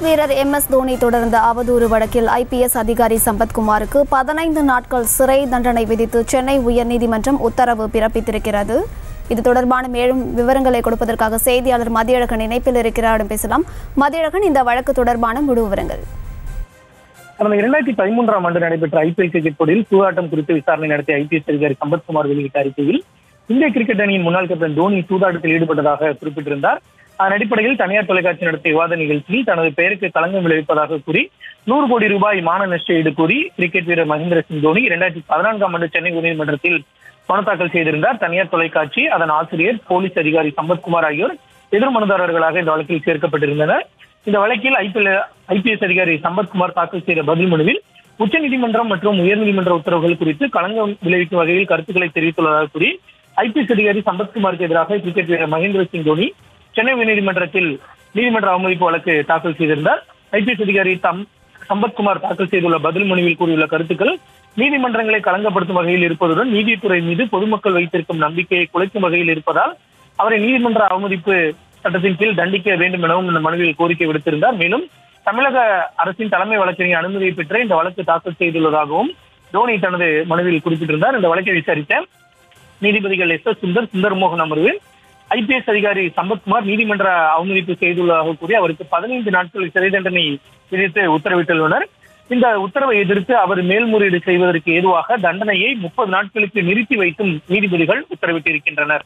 cricket வீரர் M S Dhoni தொடர்ந்த அவதூறு வழக்கில் ஐபிஎஸ் அதிகாரி சம்பத்குமாருக்கு பதினைந்து நாட்கள் சிறை தண்டனை விதித்து சென்னை உயர்நீதிமன்றம் உத்தரவு பிறப்பித்திருக்கிறது இது தொடர்பான மேலும் விவரங்களை கொடுப்பதற்காக செய்தியாளர் மதியழகன் இணைப்பில் இருக்கிறாரிடம் பேசலாம் மதியழகன் இந்த வழக்கு தொடர்பான முழு விவரங்கள் கடந்த இரண்டாயிரத்தி பதிமூன்றாம் ஆண்டு நடைபெற்ற ஐபிஎல் கிரிக்கெட் போட்டியில் சூதாட்டம் குறித்து விசாரணை நடத்திய ஐபிஎஸ் அதிகாரி சம்பத்குமார் வெளியிட்ட அறிக்கையில் இந்திய கிரிக்கெட் அணியின் முன்னாள் கேப்டன் தோனி சூதாட்டத்தில் ஈடுபட்டதாக குறிப்பிட்டிருந்தார் அதன் அடிப்படையில் தனியார் தொலைக்காட்சி நடத்திய விவாத நிகழ்ச்சியில் தனது பெயருக்கு களங்கம் விளைவிப்பதாக கூறி நூறு கோடி ரூபாய் மான நஷ்ட ஈடு கூறி கிரிக்கெட் வீரர் மகேந்திர சிங் தோனி இரண்டாயிரத்தி பதினான்காம் ஆண்டு சென்னை உயர்நீதிமன்றத்தில் மனு தாக்கல் செய்திருந்தார் தனியார் தொலைக்காட்சி அதன் ஆசிரியர் போலீஸ் அதிகாரி சம்பத்குமார் ஆகியோர் எதிர் மனுதாரர்களாக இந்த வழக்கில் சேர்க்கப்பட்டிருந்தனர் இந்த வழக்கில் ஐபிஎல் ஐபிஎஸ் அதிகாரி சம்பத்குமார் தாக்கல் செய்த பதில் மனுவில் உச்சநீதிமன்றம் மற்றும் உயர்நீதிமன்ற உத்தரவுகள் குறித்து களங்கம் விளைவிக்கும் வகையில் கருத்துக்களை தெரிவித்துள்ளதாக கூறி ஐபிஎஸ் அதிகாரி சம்பத்குமாருக்கு எதிராக கிரிக்கெட் வீரர் மகேந்திர சிங் தோனி சென்னை உயர்நீதிமன்றத்தில் நீதிமன்ற அவமதிப்பு வழக்கு தாக்கல் செய்திருந்தார் ஐபிஎஸ் அதிகாரி தம் சம்பத்குமார் தாக்கல் செய்துள்ள பதில் மனுவில் கூறியுள்ள கருத்துக்கள் நீதிமன்றங்களை களங்கப்படுத்தும் வகையில் இருப்பதுடன் நீதித்துறை மீது பொதுமக்கள் வைத்திருக்கும் நம்பிக்கையை குலைக்கும் வகையில் இருப்பதால் அவரை நீதிமன்ற அவமதிப்பு சட்டத்தின் கீழ் தண்டிக்க வேண்டும் எனவும் இந்த மனுவில் கோரிக்கை விடுத்திருந்தார் மேலும் தமிழக அரசின் தலைமை வழக்கறிஞர் அனுமதியை பெற்று இந்த வழக்கு தாக்கல் செய்துள்ளதாகவும் தோனி தனது மனுவில் குறிப்பிட்டிருந்தார் இந்த வழக்கை விசாரித்த நீதிபதிகள் எஸ் எஸ் சுந்தர் சுந்தர்மோகன் அமர்வு ஐபிஎஸ் அதிகாரி சம்பத்குமார் நீதிமன்ற அவமதிப்பு செய்துள்ளதாக கூறி அவருக்கு பதினைந்து நாட்கள் சிறை தண்டனை விதித்து உத்தரவிட்டுள்ளனர் இந்த உத்தரவை எதிர்த்து அவர் மேல்முறையீடு செய்வதற்கு ஏதுவாக தண்டனையை முப்பது நாட்களுக்கு நிறுத்தி வைத்தும் நீதிபதிகள் உத்தரவிட்டிருக்கின்றனர்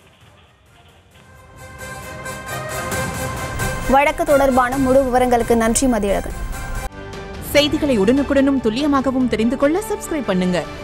வழக்கு தொடர்பான முழு விவரங்களுக்கு நன்றி மதியழகன் செய்திகளை உடனுக்குடனும் துல்லியமாகவும் தெரிந்து கொள்ள சப்ஸ்கிரைப் பண்ணுங்க